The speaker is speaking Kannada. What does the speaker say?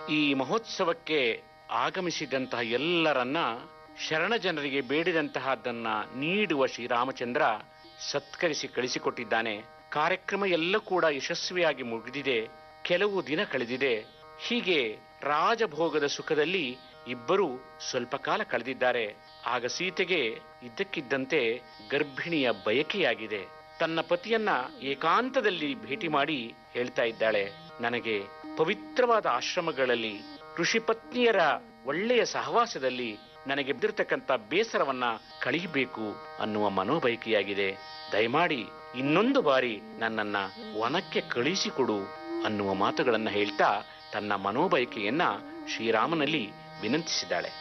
ಈ ಮಹೋತ್ಸವಕ್ಕೆ ಆಗಮಿಸಿದಂತಹ ಎಲ್ಲರನ್ನ ಶರಣ ಜನರಿಗೆ ಬೇಡಿದಂತಹದ್ದನ್ನ ನೀಡುವ ಶ್ರೀರಾಮಚಂದ್ರ ಸತ್ಕರಿಸಿ ಕಳಿಸಿಕೊಟ್ಟಿದ್ದಾನೆ ಕಾರ್ಯಕ್ರಮ ಎಲ್ಲ ಕೂಡ ಯಶಸ್ವಿಯಾಗಿ ಮುಗಿದಿದೆ ಕೆಲವು ದಿನ ಕಳೆದಿದೆ ಹೀಗೆ ರಾಜಭೋಗದ ಸುಖದಲ್ಲಿ ಇಬ್ಬರು ಸ್ವಲ್ಪ ಕಾಲ ಕಳೆದಿದ್ದಾರೆ ಆಗ ಸೀತೆಗೆ ಇದ್ದಕ್ಕಿದ್ದಂತೆ ಗರ್ಭಿಣಿಯ ಬಯಕೆಯಾಗಿದೆ ತನ್ನ ಪತಿಯನ್ನ ಏಕಾಂತದಲ್ಲಿ ಭೇಟಿ ಮಾಡಿ ಹೇಳ್ತಾ ಇದ್ದಾಳೆ ನನಗೆ ಪವಿತ್ರವಾದ ಆಶ್ರಮಗಳಲ್ಲಿ ಋಷಿ ಪತ್ನಿಯರ ಒಳ್ಳೆಯ ಸಹವಾಸದಲ್ಲಿ ನನಗೆ ಬಿದ್ದಿರ್ತಕ್ಕಂಥ ಬೇಸರವನ್ನ ಕಳೆಯಬೇಕು ಅನ್ನುವ ಮನೋಬಯಕೆಯಾಗಿದೆ ದಯಮಾಡಿ ಇನ್ನೊಂದು ಬಾರಿ ನನ್ನನ್ನ ವನಕ್ಕೆ ಕಳಿಸಿಕೊಡು ಅನ್ನುವ ಮಾತುಗಳನ್ನ ಹೇಳ್ತಾ ತನ್ನ ಮನೋಬಯಕೆಯನ್ನ ಶ್ರೀರಾಮನಲ್ಲಿ ವಿನಂತಿಸಿದ್ದಾಳೆ